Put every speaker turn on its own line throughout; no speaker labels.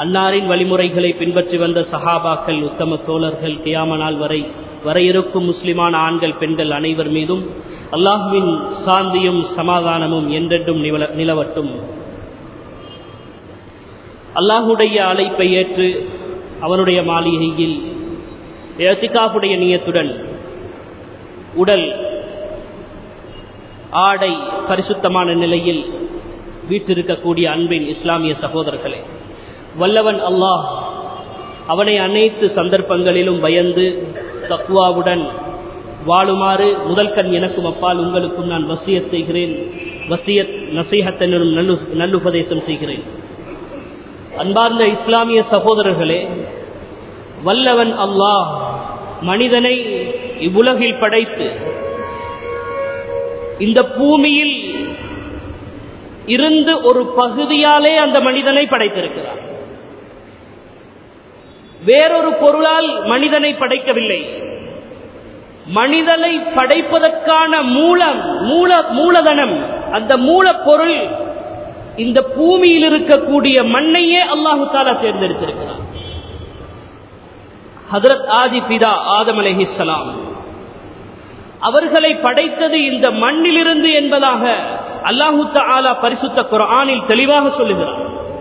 அன்னாரின் வழிமுறைகளை பின்பற்றி வந்த சஹாபாக்கள் உத்தம தோழர்கள் கியாம நாள் வரை வர இருக்கும் முஸ்லிமான ஆண்கள் பெண்கள் அனைவர் மீதும் அல்லாஹுவின் சாந்தியும் சமாதானமும் என்றென்றும் நிலவட்டும் அல்லாஹுடைய அழைப்பை ஏற்று அவனுடைய மாளிகையில் எத்திகாஃபுடைய நியத்துடன் உடல் ஆடை பரிசுத்தமான நிலையில் வீட்டிருக்கக்கூடிய அன்பின் இஸ்லாமிய சகோதரர்களே வல்லவன் அல்லாஹ் அவனை அனைத்து சந்தர்ப்பங்களிலும் பயந்து தக்குவாவுடன் வாழுமாறு முதல் கண் எனக்கும் அப்பால் உங்களுக்கும் நான் வசியத் செய்கிறேன் வசியத் நசீகத்தனும் நல்லு நல்லுபதேசம் செய்கிறேன் அன்பார்ந்த இஸ்லாமிய சகோதரர்களே வல்லவன் அல்லாஹ் மனிதனை இவ்வுலகில் படைத்து இந்த பூமியில் இருந்து ஒரு பகுதியாலே அந்த மனிதனை படைத்திருக்கிறார் வேறொரு பொருளால் மனிதனை படைக்கவில்லை மனிதனை படைப்பதற்கான மூலம் மூல மூலதனம் அந்த மூலப்பொருள் இந்த பூமியில் இருக்கக்கூடிய மண்ணையே அல்லாஹு தாலா தேர்ந்தெடுத்திருக்கிறார் ஹதரத் ஆதி பிதா ஆதம் அலஹிஸ்லாம் அவர்களை படைத்தது இந்த மண்ணிலிருந்து என்பதாக அல்லாஹு தாலா பரிசுத்த குரானில் தெளிவாக சொல்லுகிறார்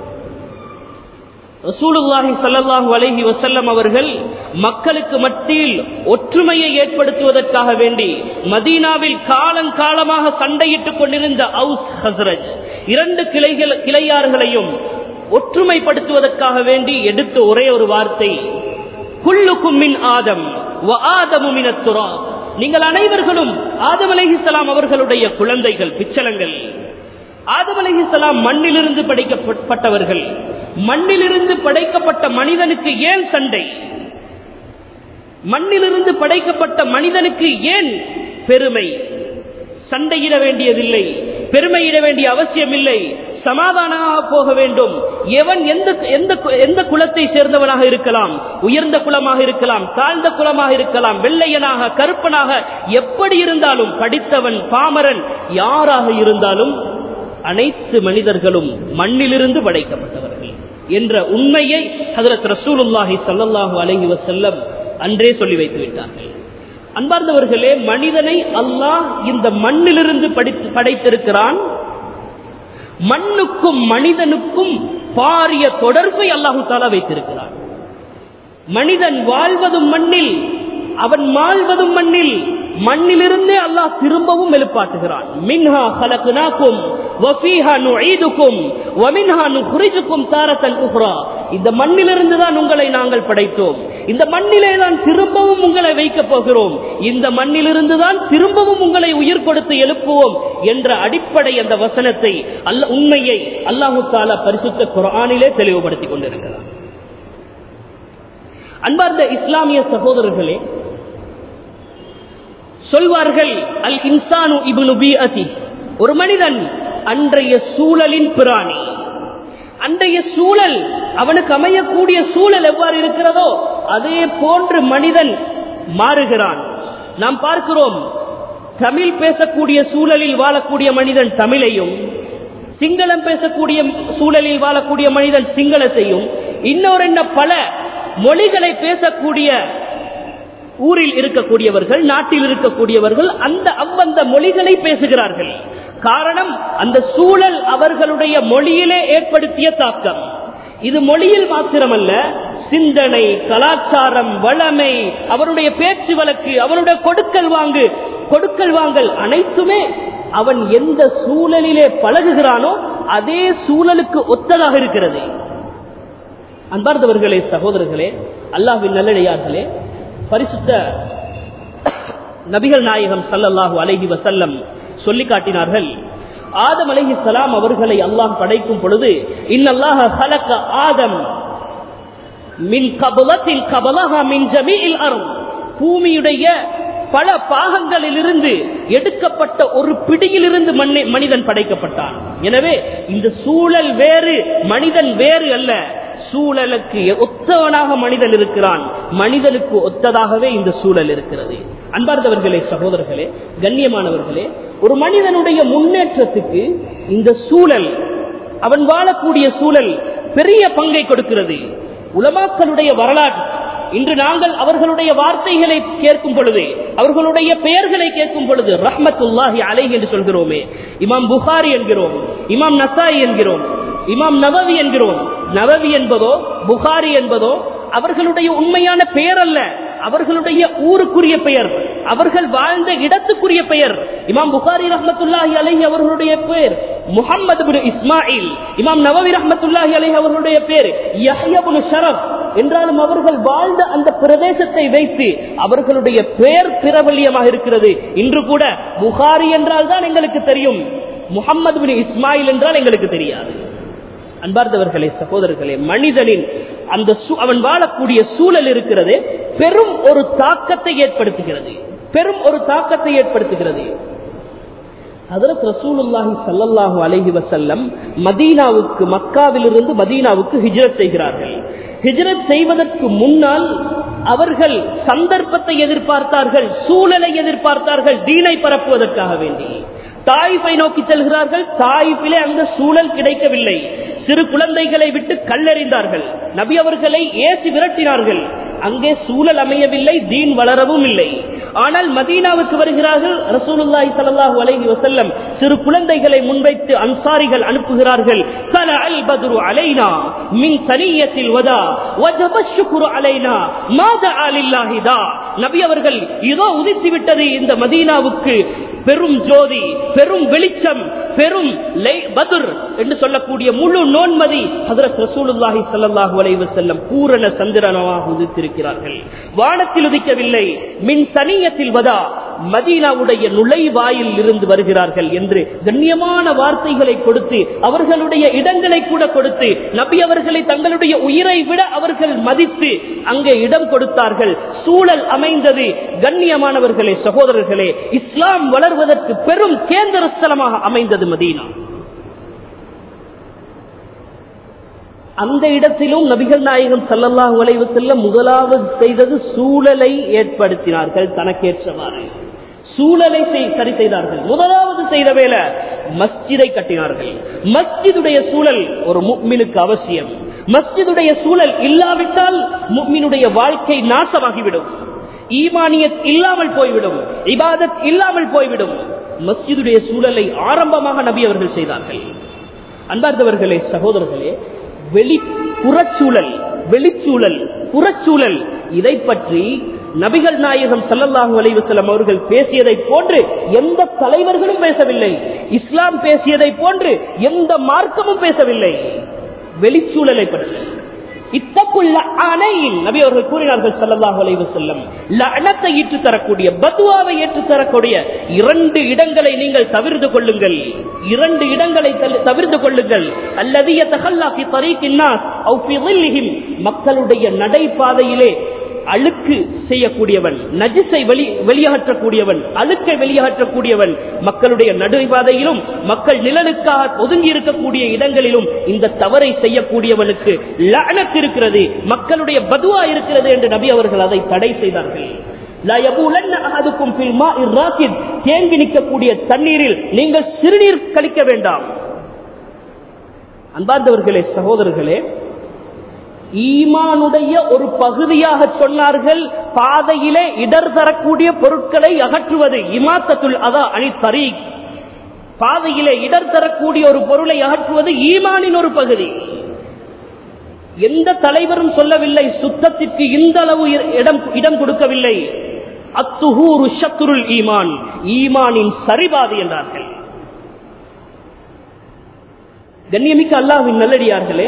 ரசூலுல்லாஹி சல்லாஹூ அலஹி வசல்லம் அவர்கள் மக்களுக்கு மத்தியில் ஒற்றுமையை ஏற்படுத்துவதற்காக வேண்டி மதீனாவில் காலங்காலமாக சண்டையிட்டுக் கொண்டிருந்த அவுஸ் ஹசரஜ் இரண்டு கிளைகள் கிளையார்களையும் ஒற்றுமைப்படுத்துவதற்காக வேண்டி எடுத்த ஒரே ஒரு வார்த்தை குள்ளுக்கும் மின் ஆதம் ஆதமுமினத்துரா நீங்கள் அனைவர்களும் ஆதம் அலஹிசலாம் அவர்களுடைய குழந்தைகள் பிச்சலங்கள் ஆதம் அலஹிசலாம் மண்ணிலிருந்து படைக்கப்பட்டவர்கள் மண்ணிலிருந்து படைக்கப்பட்ட மனிதனுக்கு ஏன் சண்டை மண்ணிலிருந்து படைக்கப்பட்ட மனிதனுக்கு ஏன் பெருமை சண்டையிட வேண்டியதில்லை பெருமையிட வேண்டிய அவசியம் இல்லை சமாதானமாக போக வேண்டும் எவன் எந்த எந்த எந்த குலத்தை சேர்ந்தவனாக இருக்கலாம் உயர்ந்த குலமாக இருக்கலாம் தாழ்ந்த குலமாக இருக்கலாம் வெள்ளையனாக கருப்பனாக எப்படி இருந்தாலும் படித்தவன் பாமரன் யாராக இருந்தாலும் அனைத்து மனிதர்களும் மண்ணிலிருந்து படைக்கப்பட்டவர்கள் என்ற உண்மையை ஹதரத் ரசூலுல்லாஹி சல்லாஹூ அலஹி வசல்லம் அன்றே சொல்லி வைத்து விட்டார்கள் அன்பார்ந்தவர்களே மனிதனை அல்லாஹ் இந்த மண்ணிலிருந்து படித்து படைத்திருக்கிறான் மண்ணுக்கும் மனிதனுக்கும் பாரிய தொடர்பை அல்லாஹு தாலா வைத்திருக்கிறான் மனிதன் வாழ்வதும் மண்ணில் அவன் மாழ்வதும் மண்ணில் மண்ணிலிருந்தே அல்லாஹ் திரும்பவும் எழுப்பாட்டுகிறான் மின்ஹா ஹலக்குனாக்கும் வஃபீஹா நுஈதுக்கும் வமின்ஹா நுஹ்ரிஜுக்கும் தாரத்தன் உஹ்ரா இந்த மண்ணிலிருந்து தான் உங்களை நாங்கள் படைத்தோம் இந்த மண்ணிலே தான் திரும்பவும் உங்களை வைக்கப் போகிறோம் இந்த மண்ணிலிருந்து தான் திரும்பவும் உங்களை உயிர் கொடுத்து எழுப்புவோம் என்ற அடிப்படை அந்த வசனத்தை அல்ல உண்மையை அல்லாஹு தாலா பரிசுத்த குரானிலே தெளிவுபடுத்திக் கொண்டிருக்கிறார் அன்பார்ந்த இஸ்லாமிய சகோதரர்களே சொல்வார்கள் அல் இன்சானு இபுனு பி அதி ஒரு மனிதன் அன்றைய சூழலின் பிராணி அன்றைய சூழல் அவனுக்கு அமையக்கூடிய சூழல் எவ்வாறு இருக்கிறதோ அதே போன்று மனிதன் மாறுகிறான் நாம் பார்க்கிறோம் தமிழ் பேசக்கூடிய சூழலில் வாழக்கூடிய மனிதன் தமிழையும் சிங்களம் பேசக்கூடிய சூழலில் வாழக்கூடிய மனிதன் சிங்களத்தையும் இன்னொரு என்ன பல மொழிகளை பேசக்கூடிய ஊரில் இருக்கக்கூடியவர்கள் நாட்டில் இருக்கக்கூடியவர்கள் அந்த அவ்வந்த மொழிகளை பேசுகிறார்கள் காரணம் அந்த சூழல் அவர்களுடைய மொழியிலே ஏற்படுத்திய தாக்கம் இது மொழியில் மாத்திரமல்ல சிந்தனை கலாச்சாரம் வளமை அவருடைய பேச்சு வழக்கு அவருடைய கொடுக்கல் வாங்கு கொடுக்கல் வாங்கல் அனைத்துமே அவன் எந்த சூழலிலே பழகுகிறானோ அதே சூழலுக்கு ஒத்ததாக இருக்கிறது அன்பார்ந்தவர்களே சகோதரர்களே அல்லாஹின் நல்லடியார்களே பரிசுத்த நபிகள் நாயகம் சல்லல்லாஹு அலைஹி வசல்லம் சொல்லி காட்டினார்கள் ஆதம் அலஹி சலாம் அவர்களை அல்லாஹ் படைக்கும் பொழுது இன்னல்லாஹ ஹலக்க ஆதம் மின் கபலத்தில் கபலஹா மின் ஜமீல் அரும் பூமியுடைய பல பாகங்களிலிருந்து எடுக்கப்பட்ட ஒரு பிடியிலிருந்து மனிதன் படைக்கப்பட்டான் எனவே இந்த சூழல் வேறு மனிதன் வேறு அல்ல சூழலுக்கு ஒத்தவனாக மனிதன் இருக்கிறான் மனிதனுக்கு ஒத்ததாகவே இந்த சூழல் இருக்கிறது அன்பார்ந்தவர்களே சகோதரர்களே கண்ணியமானவர்களே ஒரு மனிதனுடைய முன்னேற்றத்துக்கு இந்த சூழல் அவன் வாழக்கூடிய சூழல் பெரிய பங்கை கொடுக்கிறது உலமாக்களுடைய வரலாறு இன்று நாங்கள் அவர்களுடைய வார்த்தைகளை கேட்கும் பொழுது அவர்களுடைய பெயர்களை கேட்கும் பொழுது ரஹ்மத்துல்லாஹி அலை என்று சொல்கிறோமே இமாம் புகாரி என்கிறோம் இமாம் நசாய் என்கிறோம் இமாம் நவவி என்கிறோம் நவவி என்பதோ புகாரி என்பதோ அவர்களுடைய உண்மையான பெயர் அல்ல அவர்களுடைய ஊருக்குரிய பெயர் அவர்கள் வாழ்ந்த இடத்துக்குரிய பெயர் இமாம் புகாரி ரஹமத்துல்லாஹி அலைஹி அவர்களுடைய பெயர் முகமது பின் இஸ்மாயில் இமாம் நவவி ரஹமத்துல்லாஹி அலைஹி அவர்களுடைய பெயர் யஹ்யா பின் ஷரப் என்றாலும் அவர்கள் வாழ்ந்த அந்த பிரதேசத்தை வைத்து அவர்களுடைய பெயர் பிரபல்யமாக இருக்கிறது இன்று கூட புகாரி என்றால் தான் எங்களுக்கு தெரியும் முகமது பின் இஸ்மாயில் என்றால் எங்களுக்கு தெரியாது அன்பார்ந்தவர்களே சகோதரர்களே மனிதனின் அந்த அவன் வாழக்கூடிய சூழல் இருக்கிறது பெரும் ஒரு தாக்கத்தை ஏற்படுத்துகிறது பெரும் ஒரு தாக்கத்தை ஏற்படுத்துகிறது அதற்கு ரசூலுல்லாஹி சல்லல்லாஹு அலைஹி வசல்லம் மதீனாவுக்கு மக்காவிலிருந்து மதீனாவுக்கு ஹிஜ்ரத் செய்கிறார்கள் ஹிஜ்ரத் செய்வதற்கு முன்னால் அவர்கள் சந்தர்ப்பத்தை எதிர்பார்த்தார்கள் சூழலை எதிர்பார்த்தார்கள் தீனை பரப்புவதற்காக வேண்டி தாய்ப்பை நோக்கி செல்கிறார்கள் தாய்ப்பிலே அந்த சூழல் கிடைக்கவில்லை சிறு குழந்தைகளை விட்டு கல்லெறிந்தார்கள் நபி அவர்களை ஏசி விரட்டினார்கள் அங்கே சூழல் அமையவில்லை தீன் வளரவும் இல்லை ஆனால் மதீனாவுக்கு வருகிறார்கள் ரசூலுல்லாஹி ஸல்லல்லாஹு அலைஹி வஸல்லம் சிறு குழந்தைகளை முன்வைத்து அன்சாரிகள் அனுப்புகிறார்கள் தல அல் பத்ரு அலைனா மின் சனியத்தில் வதா வஜப ஷுக்ரு அலைனா மாதா அலில்லாஹி தா நபி அவர்கள் இதோ உதித்து விட்டது இந்த மதீனாவுக்கு பெரும் ஜோதி பெரும் வெளிச்சம் பெரும் பதுர் என்று சொல்லக்கூடிய முழு நோன்மதி ஹதரத் ரசூலுல்லாஹி ஸல்லல்லாஹு அலைஹி வஸல்லம் பூரண சந்திரனமாக உதித்திருக்கிறார்கள் வானத்தில் உதிக்கவில்லை மின் சனியத்தில் வதா மதீனாவுடைய நுழைவாயில் இருந்து வருகிறார்கள் என்று கண்ணியமான வார்த்தைகளை கொடுத்து அவர்களுடைய இடங்களை கூட கொடுத்து நபி அவர்களை தங்களுடைய உயிரை விட அவர்கள் மதித்து அங்கே இடம் கொடுத்தார்கள் சூழல் அமைந்தது கண்ணியமானவர்களே சகோதரர்களே இஸ்லாம் வளர்வதற்கு பெரும் கேந்திர ஸ்தலமாக அமைந்தது மதீனா அந்த இடத்திலும் நபிகள் நாயகம் சல்லல்லாஹு அலைவு செல்ல முதலாவது செய்தது சூழலை ஏற்படுத்தினார்கள் தனக்கேற்றவாறு சூழலை சரி செய்தார்கள் முதலாவது செய்த வேலை மஸ்ஜிதை கட்டினார்கள் மஸ்ஜிதுடைய சூழல் ஒரு முக்மினுக்கு அவசியம் மஸ்ஜிதுடைய சூழல் இல்லாவிட்டால் முக்மினுடைய வாழ்க்கை நாசமாகிவிடும் ஈமானியத் இல்லாமல் போய்விடும் இபாதத் இல்லாமல் போய்விடும் மஸ்ஜிதுடைய சூழலை ஆரம்பமாக நபி அவர்கள் செய்தார்கள் அன்பார்ந்தவர்களே சகோதரர்களே வெளி புறச்சூழல் வெளிச்சூழல் புறச்சூழல் இதை பற்றி நபிகள் நாயகம் சல்லல்லாஹு அலைவசல்லம் அவர்கள் பேசியதை போன்று எந்த தலைவர்களும் பேசவில்லை இஸ்லாம் பேசியதை போன்று எந்த மார்க்கமும் பேசவில்லை வெளிச்சூழலை பற்றி இத்தக்குள்ள அணையில் நபி அவர்கள் கூறினார்கள் சல்லல்லாஹு அலைஹி வஸல்லம் லஅனத்தை ஏற்று தரக்கூடிய பத்வாவை ஏற்று தரக்கூடிய இரண்டு இடங்களை நீங்கள் தவிர்த்து கொள்ளுங்கள் இரண்டு இடங்களை தவிர்த்து கொள்ளுங்கள் அல்லது யதஹல்லா ஃபி தரீகின் நாஸ் அவ் ஃபி ظில்லிஹிம் மக்களுடைய நடைபாதையிலே அழுக்கு செய்யக்கூடியவன் நஜிஸை வெளி வெளியகற்றக்கூடியவன் அழுக்கை வெளியகற்றக்கூடியவன் மக்களுடைய நடுவாதையிலும் மக்கள் நிழலுக்காக ஒதுங்கி இருக்கக்கூடிய இடங்களிலும் இந்த தவறை செய்யக்கூடியவனுக்கு லஅனத் இருக்கிறது மக்களுடைய பதுவா இருக்கிறது என்று நபி அவர்கள் அதை தடை செய்தார்கள் தேங்கி நிற்கக்கூடிய தண்ணீரில் நீங்கள் சிறுநீர் கழிக்க வேண்டாம் அன்பார்ந்தவர்களே சகோதரர்களே ஈமானுடைய ஒரு பகுதியாக சொன்னார்கள் பாதையிலே இடர் தரக்கூடிய பொருட்களை அகற்றுவது இமாத்தத்துள் அதா அணி தரி பாதையிலே இடர் தரக்கூடிய ஒரு பொருளை அகற்றுவது ஈமானின் ஒரு பகுதி எந்த தலைவரும் சொல்லவில்லை சுத்தத்திற்கு இந்த அளவு இடம் இடம் கொடுக்கவில்லை அத்துஹூரு ஷத்துருல் ஈமான் ஈமானின் சரிபாதி என்றார்கள் கண்ணியமிக்க அல்லாஹின் நல்லடியார்களே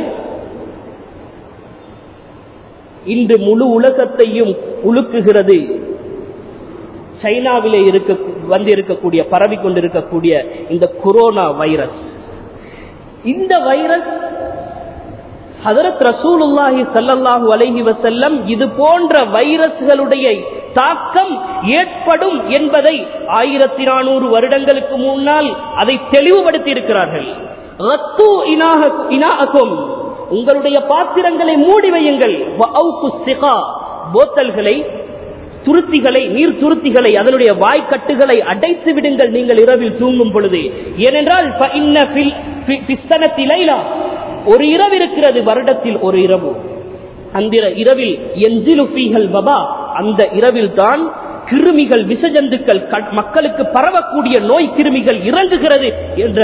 இன்று முழு உலகத்தையும் உழுக்குகிறது சைனாவிலே இருக்க வந்து இருக்கக்கூடிய பரவி கொண்டிருக்கக்கூடிய இந்த கொரோனா வைரஸ் இந்த வைரஸ் ஹதரத் ரசூலுல்லாஹி சல்லல்லாஹு அலைஹி வசல்லம் இது போன்ற வைரஸ்களுடைய தாக்கம் ஏற்படும் என்பதை ஆயிரத்தி நானூறு வருடங்களுக்கு முன்னால் அதை தெளிவுபடுத்தி இருக்கிறார்கள் உங்களுடைய பாத்திரங்களை மூடி வையுங்கள் போத்தல்களை துருத்திகளை நீர் துருத்திகளை அதனுடைய வாய்க்கட்டுகளை அடைத்து விடுங்கள் நீங்கள் இரவில் தூங்கும் பொழுது ஏனென்றால் ஃபி- ஃபிஸ்தனத்தி லைலா. ஒரு இரவு இருக்கிறது வருடத்தில் ஒரு இரவு அந்த இரவில் எஞ்சிலு ஃபீஹல் வபா அந்த இரவில் தான் கிருமிகள் விசஜந்துக்கள் க- மக்களுக்கு பரவக்கூடிய நோய் கிருமிகள் இறங்குகிறது என்ற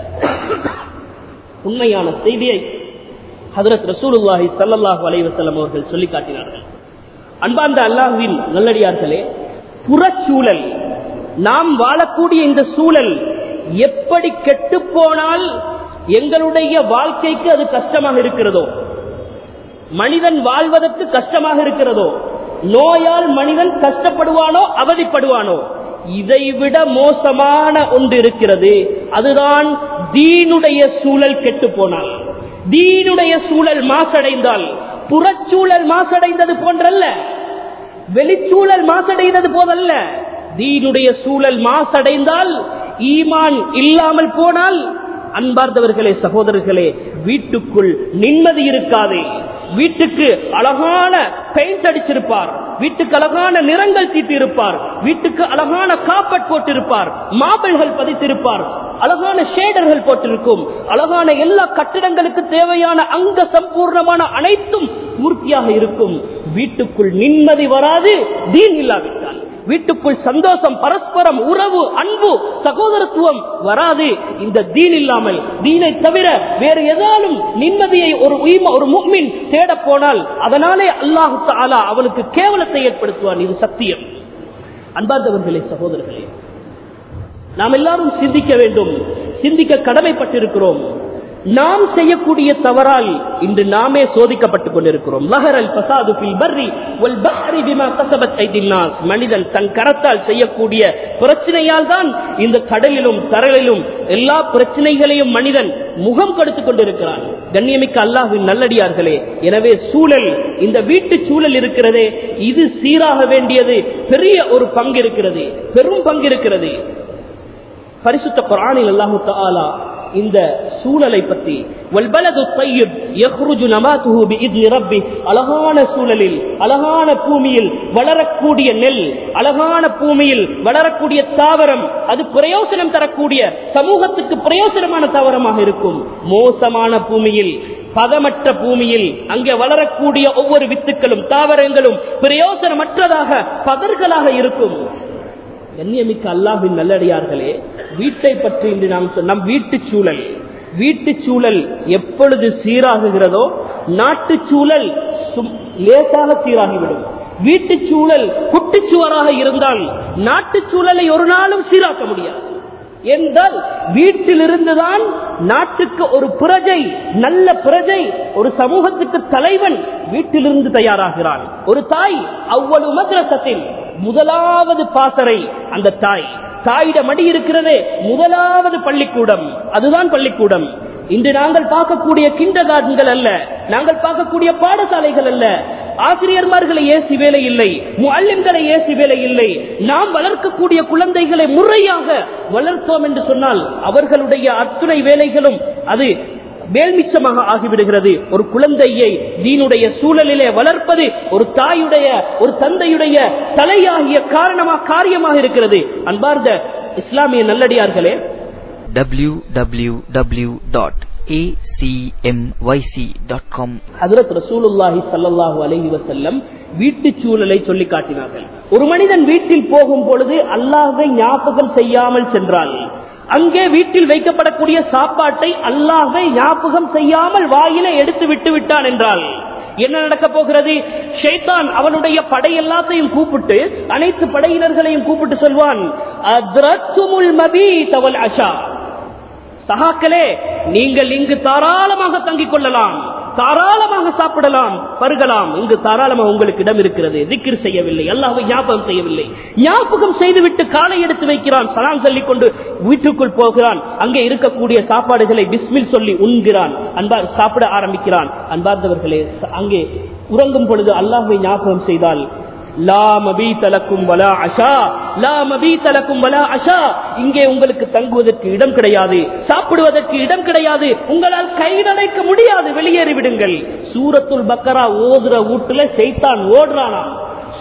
உண்மையான செய்தியை ஹதரத் ரசூலுல்லாஹி ஸல்லல்லாஹு அலைஹி வஸல்லம் அவர்கள் சொல்லி காட்டினார்கள் அன்பார்ந்த அல்லாஹ்வின் நல்லடியார்களே புறச்சூழல் நாம் வாழக்கூடிய இந்த சூழல் எப்படி கெட்டு போனால் எங்களுடைய வாழ்க்கைக்கு அது கஷ்டமாக இருக்கிறதோ மனிதன் வாழ்வதற்கு கஷ்டமாக இருக்கிறதோ நோயால் மனிதன் கஷ்டப்படுவானோ அவதிப்படுவானோ இதைவிட மோசமான ஒன்று இருக்கிறது அதுதான் தீனுடைய சூழல் கெட்டு போனால் தீனுடைய சூழல் மாசடைந்தால் புறச்சூழல் மாசடைந்தது போன்றல்ல வெளிச்சூழல் மாசடைந்தது போதல்ல தீனுடைய சூழல் மாசடைந்தால் ஈமான் இல்லாமல் போனால் அன்பார்ந்தவர்களே சகோதரர்களே வீட்டுக்குள் நிம்மதி இருக்காது வீட்டுக்கு அழகான பெயிண்ட் அடிச்சிருப்பார் வீட்டுக்கு அழகான நிறங்கள் தீட்டிருப்பார் வீட்டுக்கு அழகான காப்பட் போட்டிருப்பார் மாபிள்கள் பதித்திருப்பார் அழகான ஷேடர்கள் போட்டிருக்கும் அழகான எல்லா கட்டிடங்களுக்கு தேவையான அங்க சம்பூர்ணமான அனைத்தும் பூர்த்தியாக இருக்கும் வீட்டுக்குள் நிம்மதி வராது தீன் இல்லாவிட்டால் வீட்டுக்குள் சந்தோஷம் பரஸ்பரம் உறவு அன்பு சகோதரத்துவம் வராது இந்த தீன் இல்லாமல் தீனை தவிர வேறு ஏதாலும் நிம்மதியை ஒரு உய்ம- ஒரு முக்மின் தேட போனால் அதனாலே அல்லாஹு தாலா அவனுக்கு கேவலத்தை ஏற்படுத்துவான் இது சத்தியம் அன்பார்ந்தவர்களே சகோதரர்களே நாம் எல்லாரும் சிந்திக்க வேண்டும் சிந்திக்க கடமைப்பட்டிருக்கிறோம் நாம் செய்யக்கூடிய தவறால் இன்று நாமே சோதிக்கப்பட்டுக் கொண்டிருக்கிறோம் லஹரல் ஃபசாது ஃபில் பர்ரி வல் பஹ்ரி பிமா கஸபத் ஐதின் நாஸ் மனிதன் தன் கரத்தால் செய்யக்கூடிய பிரச்சனையால் தான் இந்த கடலிலும் தரலிலும் எல்லா பிரச்சனைகளையும் மனிதன் முகம் கொடுத்துக் கொண்டிருக்கிறான் கண்ணியமிக்க அல்லாஹ்வின் நல்லடியார்களே எனவே சூழல் இந்த வீட்டு சூழல் இருக்கிறதே இது சீராக வேண்டியது பெரிய ஒரு பங்கு இருக்கிறது பெரும் பங்கு இருக்கிறது பரிசுத்த குரானில் அல்லாஹு தஆலா இந்த சூழலை பற்றி வல்பலது தய்யிப் யஹ்ருஜு நபாத்துஹு பிஇذن ரப்பி அழகான சூழலில் அழகான பூமியில் வளரக்கூடிய நெல் அழகான பூமியில் வளரக்கூடிய தாவரம் அது பிரயோசனம் தரக்கூடிய சமூகத்துக்கு பிரயோசனமான தாவரமாக இருக்கும் மோசமான பூமியில் பதமற்ற பூமியில் அங்கே வளரக்கூடிய ஒவ்வொரு வித்துக்களும் தாவரங்களும் பிரயோசனமற்றதாக பதர்களாக இருக்கும் கண்ணியமிக்க அல்லாஹின் நல்லடியார்களே வீட்டை பற்றி இன்று நாம் சொ- நம் வீட்டு சூழல் வீட்டு சூழல் எப்பொழுது சீராகுகிறதோ நாட்டு சூழல் சும்- லேசாக சீராகிவிடும் வீட்டு சூழல் குட்டிச்சுவராக இருந்தால் நாட்டு சூழலை ஒரு நாளும் சீராக்க முடியாது என்றால் வீட்டிலிருந்துதான் நாட்டுக்கு ஒரு பிரஜை நல்ல பிரஜை ஒரு சமூகத்துக்கு தலைவன் வீட்டிலிருந்து தயாராகிறான் ஒரு தாய் அவ்வளவு மദ്രസத்தில் முதலாவது பாசறை அந்த தாய் தாயிட மடி இருக்கிறதே முதலாவது பள்ளிக்கூடம் அதுதான் பள்ளிக்கூடம் இன்று நாங்கள் பார்க்கக்கூடிய கிண்டகார்டன்கள் அல்ல நாங்கள் பார்க்கக்கூடிய பாடசாலைகள் அல்ல ஆசிரியர்மார்களை ஏசி வேலை இல்லை முல்லிம்களை ஏசி வேலை இல்லை நாம் வளர்க்கக்கூடிய குழந்தைகளை முறையாக வளர்த்தோம் என்று சொன்னால் அவர்களுடைய அத்துணை வேலைகளும் அது மேல்மிச்சமாக ஆகிவிடுகிறது ஒரு குழந்தையை தீனுடைய சூழலிலே வளர்ப்பது ஒரு தாயுடைய ஒரு தந்தையுடைய தலையாகிய காரணமாக காரியமாக இருக்கிறது அன்பார்ந்த இஸ்லாமிய நல்லடியார்களே
www.acmyc.com
ஹதரத் ரசூலுல்லாஹி ஸல்லல்லாஹு அலைஹி வஸல்லம் வீட்டு சூழலை சொல்லி காட்டினார்கள் ஒரு மனிதன் வீட்டில் போகும் பொழுது அல்லாஹ்வை ஞாபகம் செய்யாமல் சென்றால் அங்கே வீட்டில் வைக்கப்படக்கூடிய சாப்பாட்டை அல்லாஹ்வை ஞாபகம் செய்யாமல் வாயில எடுத்து விட்டு விட்டான் என்றால் என்ன நடக்க போகிறது ஷைத்தான் அவனுடைய படை எல்லாத்தையும் கூப்பிட்டு அனைத்து படையினர்களையும் கூப்பிட்டு சொல்வான் அத்ரத்துமுல் மபீத் வல் அஷா சகாக்களே நீங்கள் இங்கு தாராளமாக தங்கிக் கொள்ளலாம் தாராளமாக சாப்பிடலாம் பருகலாம் இங்கு தாராளமாக உங்களுக்கு இடம் இருக்கிறது திக்கிர் செய்யவில்லை அல்லாஹ்வை ஞாபகம் செய்யவில்லை ஞாபகம் செய்துவிட்டு காலை எடுத்து வைக்கிறான் சலாம் சொல்லிக் கொண்டு வீட்டுக்குள் போகிறான் அங்கே இருக்கக்கூடிய சாப்பாடுகளை பிஸ்மில் சொல்லி உண்கிறான் அன்பார் சாப்பிட ஆரம்பிக்கிறான் அன்பார்ந்தவர்களே ச- அங்கே உறங்கும் பொழுது அல்லாஹ்வை ஞாபகம் செய்தால் லா மபீதலக்கும் வலா அஷா லா மபீதலக்கும் வலா அஷா இங்கே உங்களுக்கு தங்குவதற்கு இடம் கிடையாது சாப்பிடுவதற்கு இடம் கிடையாது உங்களால் கை நனைக்க முடியாது வெளியேறி விடுங்கள் சூரத்துல் பக்கரா ஓதுற வீட்டுல செய்தான் ஓடுறானா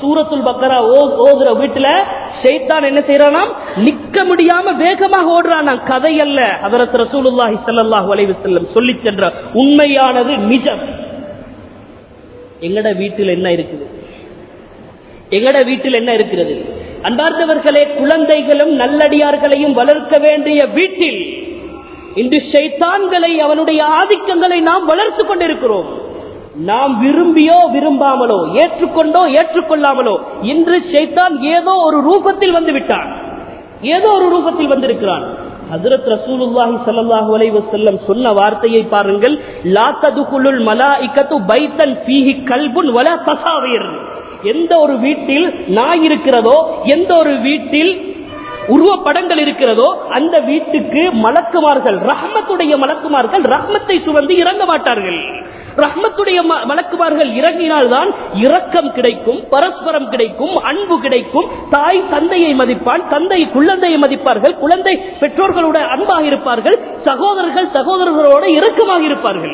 சூரத்துல் பக்கரா ஓ- ஓதுற வீட்டுல ஷைத்தான் என்ன செய்யறானாம் நிக்க முடியாம வேகமாக ஓடுறானாம் கதை அல்ல ஹதரத் ரசூலுல்லாஹி ஸல்லல்லாஹு அலைஹி வஸல்லம் சொல்லி சென்ற உண்மையானது நிஜம் எங்கட வீட்டில் என்ன இருக்குது எங்கட வீட்டில் என்ன இருக்கிறது அன்பார்ந்தவர்களே குழந்தைகளும் நல்லடியார்களையும் வளர்க்க வேண்டிய வீட்டில் இன்று ஷைத்தான்களை அவனுடைய ஆதிக்கங்களை நாம் வளர்த்து கொண்டிருக்கிறோம் நாம் விரும்பியோ விரும்பாமலோ ஏற்றுக்கொண்டோ ஏற்றுக்கொள்ளாமலோ இன்று ஷைத்தான் ஏதோ ஒரு ரூபத்தில் வந்து விட்டான் ஏதோ ஒரு ரூபத்தில் வந்திருக்கிறான் ஹஜரத் ரசூலுல்லாஹி ஸல்லல்லாஹு அலைஹி வஸல்லம் சொன்ன வார்த்தையை பாருங்கள் லா ததுகுலுல் மலாயிகத்து பைத்தன் ஃபீஹி கல்புன் வலா தசாவீர் எந்த ஒரு வீட்டில் நாய் இருக்கிறதோ எந்த ஒரு வீட்டில் உருவப்படங்கள் இருக்கிறதோ அந்த வீட்டுக்கு மலக்குமார்கள் ரஹ்மத்துடைய மலக்குமார்கள் ரஹ்மத்தை சுமந்து இறங்க மாட்டார்கள் ரஹ்மத்துடைய ம- மலக்குமார்கள் இறங்கினால்தான் இரக்கம் கிடைக்கும் பரஸ்பரம் கிடைக்கும் அன்பு கிடைக்கும் தாய் தந்தையை மதிப்பான் தந்தை குழந்தையை மதிப்பார்கள் குழந்தை பெற்றோர்களோட அன்பாக இருப்பார்கள் சகோதரர்கள் சகோதரர்களோட இறக்கமாக இருப்பார்கள்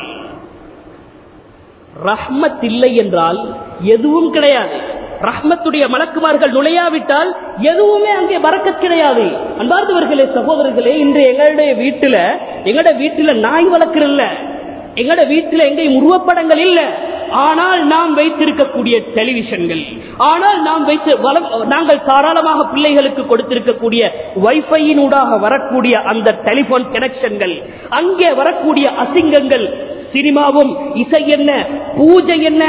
ரஹ்மத் இல்லை என்றால் எதுவும் கிடையாது ரஹ்மத்துடைய மலக்குமார்கள் நுழையாவிட்டால் எதுவுமே அங்கே பறக்கத் கிடையாது அன்பார்ந்தவர்களே சகோதரர்களே இன்று எங்களுடைய வீட்டுல எங்கட வீட்டுல நாய் வளர்க்கிறல்ல எங்கட வீட்டுல எங்கேயும் உருவப்படங்கள் இல்ல ஆனால் நாம் வைத்திருக்கக்கூடிய டெலிவிஷன்கள் ஆனால் நாம் வைத்து வளம் நாங்கள் தாராளமாக பிள்ளைகளுக்கு கொடுத்திருக்கக்கூடிய வைஃபையினூடாக வரக்கூடிய அந்த டெலிபோன் கனெக்ஷன்கள் அங்கே வரக்கூடிய அசிங்கங்கள் சினிமாவும் இசை என்ன பூஜை என்ன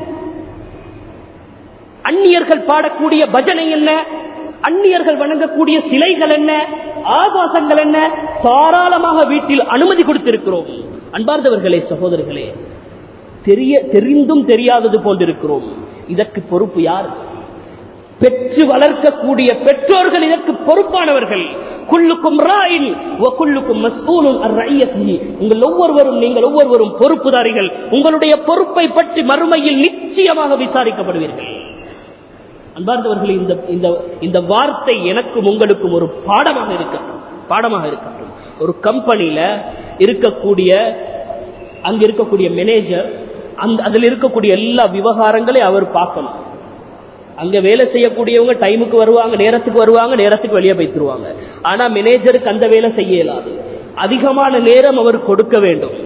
அந்நியர்கள் பாடக்கூடிய பஜனை என்ன அந்நியர்கள் வணங்கக்கூடிய சிலைகள் என்ன ஆபாசங்கள் என்ன தாராளமாக வீட்டில் அனுமதி கொடுத்திருக்கிறோம் அன்பார்ந்தவர்களே சகோதரர்களே தெரிய தெரிந்தும் தெரியாதது போன்றிருக்கிறோம் இதற்கு பொறுப்பு யார் பெற்று வளர்க்கக்கூடிய பெற்றோர்கள் இதற்கு பொறுப்பானவர்கள் குல்லுக்கும் ராயின் குல்லுக்கும் மஸ்ஊலுன் அர் ரய்யத்திஹி. உங்கள் ஒவ்வொருவரும் நீங்கள் ஒவ்வொருவரும் பொறுப்புதாரிகள் உங்களுடைய பொறுப்பை பற்றி மறுமையில் நிச்சயமாக விசாரிக்கப்படுவீர்கள் அன்பார்ந்தவர்களே இந்த இந்த இந்த வார்த்தை எனக்கும் உங்களுக்கும் ஒரு பாடமாக இருக்கட்டும் பாடமாக இருக்கட்டும் ஒரு கம்பெனியில இருக்கக்கூடிய அங்க இருக்கக்கூடிய மேனேஜர் அந்த அதில் இருக்கக்கூடிய எல்லா விவகாரங்களையும் அவர் பார்க்கணும் அங்க வேலை செய்யக்கூடியவங்க டைமுக்கு வருவாங்க நேரத்துக்கு வருவாங்க நேரத்துக்கு வெளியே போய்த்துருவாங்க ஆனா மேனேஜருக்கு அந்த வேலை செய்ய இயலாது அதிகமான நேரம் அவர் கொடுக்க வேண்டும்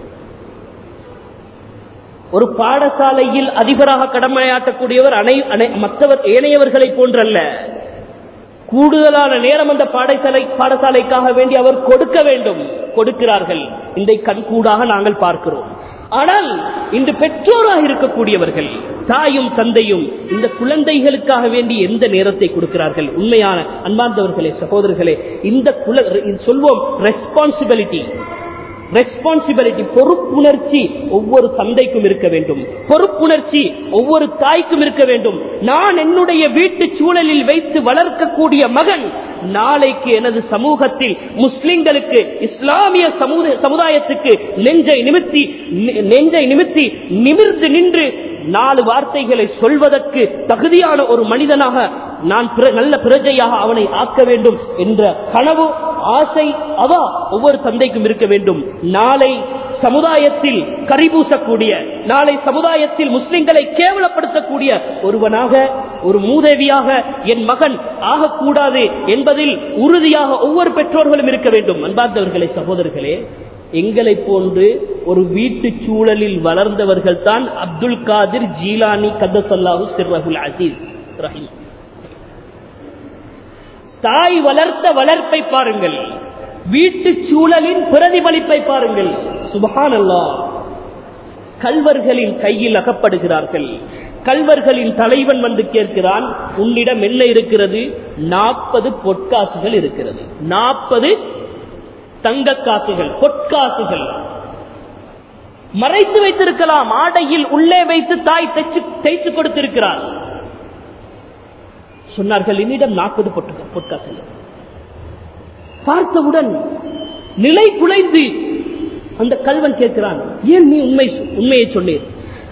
ஒரு பாடசாலையில் அதிபராக கடமையாற்றக்கூடியவர் அனை அனை- மற்றவர் ஏனையவர்களை போன்றல்ல கூடுதலான நேரம் அந்த பாடசாலை பாடசாலைக்காக வேண்டி அவர் கொடுக்க வேண்டும் கொடுக்கிறார்கள் இந்த கண்கூடாக நாங்கள் பார்க்கிறோம் ஆனால் இன்று பெற்றோராக இருக்கக்கூடியவர்கள் தாயும் தந்தையும் இந்த குழந்தைகளுக்காக வேண்டி எந்த நேரத்தை கொடுக்கிறார்கள் உண்மையான அன்பார்ந்தவர்களே சகோதரர்களே இந்த குல சொல்வோம் ரெஸ்பான்சிபிலிட்டி ரெஸ்பான்சிபிலிட்டி பொறுப்புணர்ச்சி ஒவ்வொரு தந்தைக்கும் இருக்க வேண்டும் பொறுப்புணர்ச்சி ஒவ்வொரு தாய்க்கும் இருக்க வேண்டும் நான் என்னுடைய வீட்டு சூழலில் வைத்து வளர்க்கக்கூடிய மகன் நாளைக்கு எனது சமூகத்தில் முஸ்லிம்களுக்கு இஸ்லாமிய சமூக சமுதாயத்துக்கு நெஞ்சை நிமித்தி நெ- நெஞ்சை நிமித்தி நிமிர்ந்து நின்று நாலு வார்த்தைகளை சொல்வதற்கு தகுதியான ஒரு மனிதனாக நான் பிற- நல்ல பிரஜையாக அவனை ஆக்க வேண்டும் என்ற கனவு ஆசை அவா ஒவ்வொரு தந்தைக்கும் இருக்க வேண்டும் நாளை சமுதாயத்தில் கரிபூசக்கூடிய நாளை சமுதாயத்தில் முஸ்லிம்களை கேவலப்படுத்தக்கூடிய ஒருவனாக ஒரு மூதேவியாக என் மகன் ஆகக்கூடாது என்பதில் உறுதியாக ஒவ்வொரு பெற்றோர்களும் இருக்க வேண்டும் அன்பார்ந்தவர்களே சகோதரர்களே எங்களை போன்று ஒரு வீட்டு சூழலில் வளர்ந்தவர்கள் தான் அப்துல் காதிர் ஜீலானி கதசல்லாஹு சிர்ரகுல் அசீஸ் ரஹீம் தாய் வளர்த்த வளர்ப்பை பாருங்கள் வீட்டு சூழலின் பிரதிபலிப்பை பாருங்கள் சுபஹானல்லா கல்வர்களின் கையில் அகப்படுகிறார்கள் கல்வர்களின் தலைவன் வந்து கேட்கிறான் உன்னிடம் என்ன இருக்கிறது நாற்பது பொற்காசுகள் இருக்கிறது நாற்பது தங்க காசுகள் பொற்காசுகள் மறைத்து வைத்திருக்கலாம் ஆடையில் உள்ளே வைத்து தாய் தைச்சு தைத்து கொடுத்திருக்கிறார் சொன்னார்கள் என்னிடம் நாற்பது பொட்டு பொற்காசுகள் பார்த்தவுடன் நிலை குலைந்து அந்த கல்வன் கேட்கிறான் ஏன் நீ உண்மை உண்மையை சொன்னீர்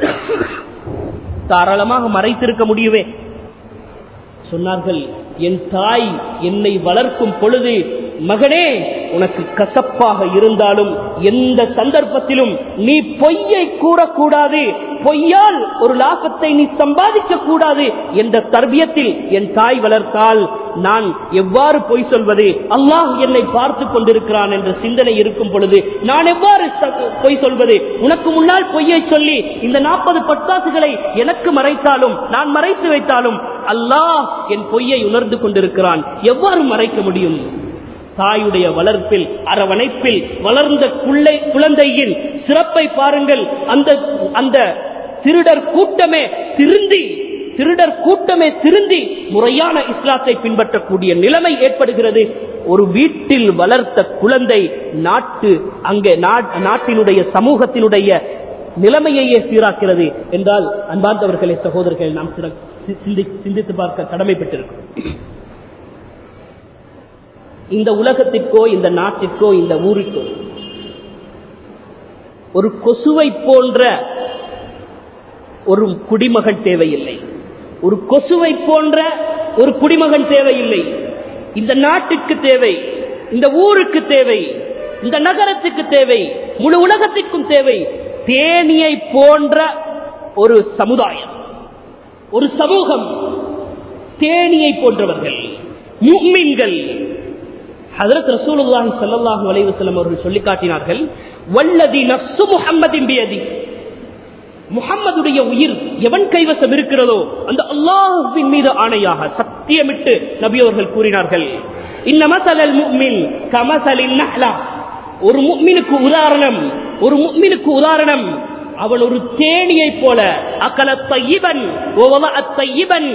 தாராளமாக மறைத்திருக்க முடியுமே சொன்னார்கள் என் தாய் என்னை வளர்க்கும் பொழுது மகனே உனக்கு கசப்பாக இருந்தாலும் எந்த சந்தர்ப்பத்திலும் நீ பொய்யை கூறக்கூடாது பொய்யால் ஒரு லாபத்தை நீ சம்பாதிக்க கூடாது என்ற தர்பியத்தில் என் தாய் வளர்த்தால் நான் எவ்வாறு பொய் சொல்வது அல்லாஹ் என்னை பார்த்து கொண்டிருக்கிறான் என்ற சிந்தனை இருக்கும் பொழுது நான் எவ்வாறு ச- பொய் சொல்வது உனக்கு முன்னால் பொய்யை சொல்லி இந்த நாற்பது பட்டாசுகளை எனக்கு மறைத்தாலும் நான் மறைத்து வைத்தாலும் அல்லாஹ் என் பொய்யை உணர்ந்து கொண்டிருக்கிறான் எவ்வாறு மறைக்க முடியும் தாயுடைய வளர்ப்பில் அரவணைப்பில் வளர்ந்த குள்ளை குழந்தையின் சிறப்பை பாருங்கள் அந்த அந்த திருடர் கூட்டமே திருந்தி திருடர் கூட்டமே திருந்தி முறையான இஸ்லாத்தை பின்பற்றக்கூடிய நிலைமை ஏற்படுகிறது ஒரு வீட்டில் வளர்த்த குழந்தை நாட்டு அங்கே நா- நாட்டினுடைய சமூகத்தினுடைய நிலைமையையே சீராக்கிறது என்றால் அன்பார்ந்தவர்களே சகோதரர்கள் நாம் சிற- சி- சிந்தி- சிந்தித்து பார்க்க கடமைப்பட்டிருக்கிறோம் இந்த உலகத்திற்கோ இந்த நாட்டிற்கோ இந்த ஊருக்கோ ஒரு கொசுவை போன்ற ஒரு குடிமகன் தேவையில்லை ஒரு கொசுவை போன்ற ஒரு குடிமகன் தேவையில்லை இந்த நாட்டுக்கு தேவை இந்த ஊருக்கு தேவை இந்த நகரத்துக்கு தேவை முழு உலகத்திற்கும் தேவை தேனியை போன்ற ஒரு சமுதாயம் ஒரு சமூகம் தேனியை போன்றவர்கள் முக்மின்கள் ஹதரத் ரசூலுல்லாஹி ஸல்லல்லாஹு அலைஹி வஸல்லம் அவர்கள் சொல்லி காட்டினார்கள் வல்லதி நஃப்சு முஹம்மதின் பியதி முஹம்மதுடைய உயிர் எவன் கைவசம் இருக்கிறதோ அந்த அல்லாஹ்வின் மீது ஆணையாக சத்தியமிட்டு நபி அவர்கள் கூறினார்கள் இன்ன மசலல் முஃமின் கமசலின் நஹ்லா ஒரு முஃமினுக்கு உதாரணம் ஒரு முஃமினுக்கு உதாரணம் அவன் ஒரு தேனியை போல அகல தையிபன் தையிபன்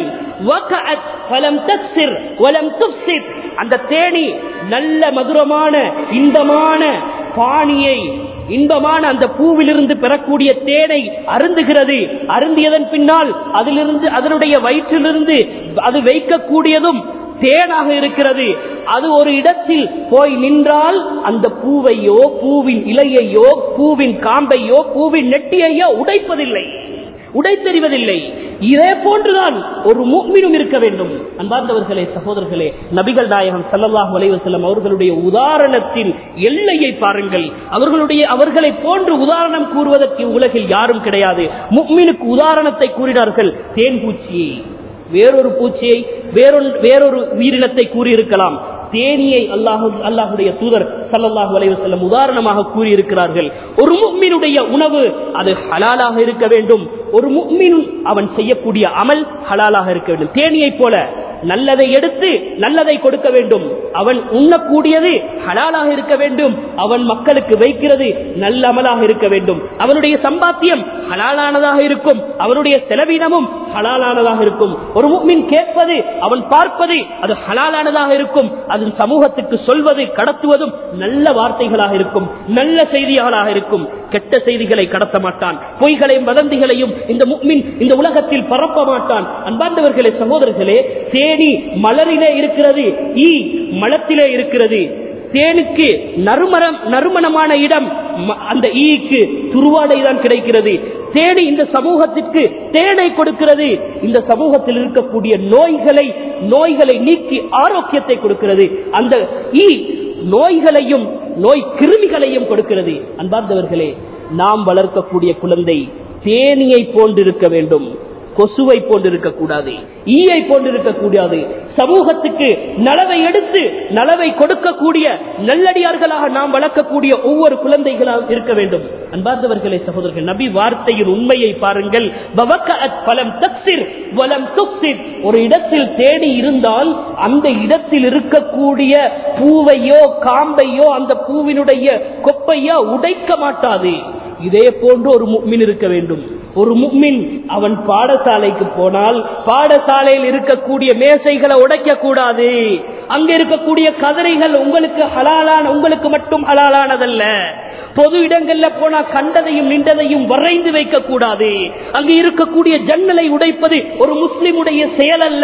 வலம் தக்சிர் வலம் துப்சிர் அந்த தேனி நல்ல மதுரமான இன்பமான பாணியை இன்பமான அந்த பூவிலிருந்து பெறக்கூடிய தேனை அருந்துகிறது அருந்தியதன் பின்னால் அதிலிருந்து அதனுடைய வயிற்றிலிருந்து அது வைக்கக்கூடியதும் தேனாக இருக்கிறது அது ஒரு இடத்தில் போய் நின்றால் அந்த பூவையோ பூவின் இலையையோ பூவின் காம்பையோ பூவின் நெட்டியையோ உடைப்பதில்லை உடைத்தெறிவதில்லை இதே போன்றுதான் ஒரு முக்மினும் இருக்க வேண்டும் அன்பார்ந்தவர்களே சகோதரர்களே நபிகள் நாயகம் ஸல்லல்லாஹு அலைஹி வஸல்லம் அவர்களுடைய உதாரணத்தின் எல்லையை பாருங்கள் அவர்களுடைய அவர்களை போன்று உதாரணம் கூறுவதற்கு உலகில் யாரும் கிடையாது முக்மினுக்கு உதாரணத்தை கூறினார்கள் தேன் பூச்சியை வேறொரு பூச்சியை வேறொரு வேறொரு உயிரினத்தை கூறியிருக்கலாம் தேனியை அல்லாஹு அல்லாஹுடைய தூதர் ஸல்லல்லாஹு அலைஹி வஸல்லம் உதாரணமாக கூறியிருக்கிறார்கள் ஒரு முஃமினுடைய உணவு அது ஹலாலாக இருக்க வேண்டும் ஒரு முஃமின் அவன் செய்யக்கூடிய அமல் ஹலாலாக இருக்க வேண்டும் தேனியைப் போல நல்லதை எடுத்து நல்லதை கொடுக்க வேண்டும் அவன் உண்ணக்கூடியது ஹலாலாக இருக்க வேண்டும் அவன் மக்களுக்கு வைக்கிறது நல்ல அமலாக இருக்க வேண்டும் அவனுடைய சம்பாத்தியம் ஹலாலானதாக இருக்கும் அவனுடைய செலவினமும் ஹலாலானதாக இருக்கும் ஒரு முக்மின் கேட்பது அவன் பார்ப்பது அது ஹலாலானதாக இருக்கும் அது சமூகத்துக்கு சொல்வது கடத்துவதும் நல்ல வார்த்தைகளாக இருக்கும் நல்ல செய்திகளாக இருக்கும் கெட்ட செய்திகளை கடத்த மாட்டான் பொய்களையும் வதந்திகளையும் இந்த முக்மின் இந்த உலகத்தில் பரப்ப மாட்டான் அன்பார்ந்தவர்களே சகோதரர்களே தேனி மலரிலே இருக்கிறது ஈ மலத்திலே இருக்கிறது தேனுக்கு நறுமணம் நறுமணமான இடம் ம- அந்த ஈக்கு துருவாடை தான் கிடைக்கிறது தேனி இந்த சமூகத்திற்கு தேனை கொடுக்கிறது இந்த சமூகத்தில் இருக்கக்கூடிய நோய்களை நோய்களை நீக்கி ஆரோக்கியத்தை கொடுக்கிறது அந்த ஈ நோய்களையும் நோய் கிருமிகளையும் கொடுக்கிறது அன்பார்ந்தவர்களே நாம் வளர்க்கக்கூடிய குழந்தை தேனியை போன்றிருக்க வேண்டும் கொசுவை போன்றிருக்க கூடாது ஈயை போன்றிருக்க கூடாது சமூகத்துக்கு நலவை எடுத்து நலவை கொடுக்கக்கூடிய நல்லடியார்களாக நாம் வளர்க்கக்கூடிய ஒவ்வொரு குழந்தைகளாக இருக்க வேண்டும் அன்பார்ந்தவர்களே சகோதரர்கள் நபி வார்த்தையின் உண்மையை பாருங்கள் வவக்கஅத் பலம் தக்சிர் வலம் துக்சிர் ஒரு இடத்தில் தேடி இருந்தால் அந்த இடத்தில் இருக்கக்கூடிய பூவையோ காம்பையோ அந்த பூவினுடைய கொப்பையோ உடைக்க மாட்டாது இதே போன்று ஒரு முக்மின் இருக்க வேண்டும் ஒரு முக்மின் அவன் பாடசாலைக்கு போனால் பாடசாலையில் இருக்கக்கூடிய மேசைகளை உடைக்க கூடாது அங்க இருக்கக்கூடிய கதிரைகள் உங்களுக்கு ஹலாலான உங்களுக்கு மட்டும் ஹலாலானதல்ல பொது இடங்கள்ல போனா கண்டதையும் நின்றதையும் வரைந்து வைக்க கூடாது அங்கு இருக்கக்கூடிய ஜன்னலை உடைப்பது ஒரு முஸ்லிமுடைய செயல் அல்ல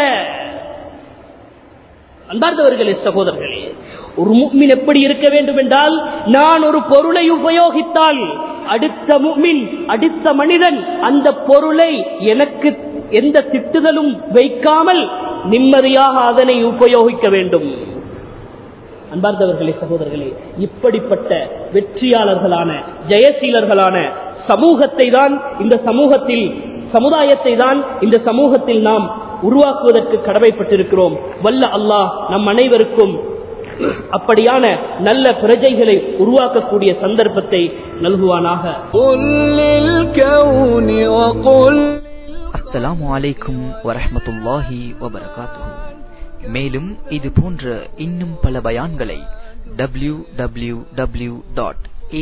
அன்பார்ந்தவர்களே சகோதரர்களே ஒரு முக்மின் எப்படி இருக்க வேண்டும் என்றால் நான் ஒரு பொருளை உபயோகித்தால் அடுத்த முக்மின் அடுத்த மனிதன் அந்த பொருளை எனக்கு எந்த திட்டுதலும் வைக்காமல் நிம்மதியாக அதனை உபயோகிக்க வேண்டும் அன்பார்ந்தவர்களே சகோதரர்களே இப்படிப்பட்ட வெற்றியாளர்களான ஜெயசீலர்களான சமூகத்தை தான் இந்த சமூகத்தில் சமுதாயத்தை தான் இந்த சமூகத்தில் நாம் உருவாக்குவதற்கு கடமைப்பட்டிருக்கிறோம் வல்ல அல்லாஹ் நம் அனைவருக்கும் அப்படியான நல்ல பிரஜைகளை உருவாக்கக்கூடிய சந்தர்ப்பத்தை நல்குவானாக
قل للكون وقل
அஸ்ஸலாமு அலைக்கும் வரஹ்மத்துல்லாஹி வபரகாத்துஹு மேலும் இது போன்ற இன்னும் பல பயான்களை W W W dot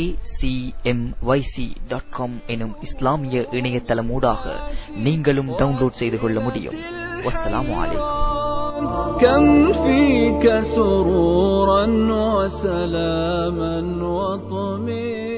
dot com எனும் இஸ்லாமிய இணையதளமூடாக நீங்களும் டவுன்லோட் செய்து கொள்ள முடியும் வஸ்ஸலாமு அலைக்கும்
كم فيك سرورا وسلاما وطمئنا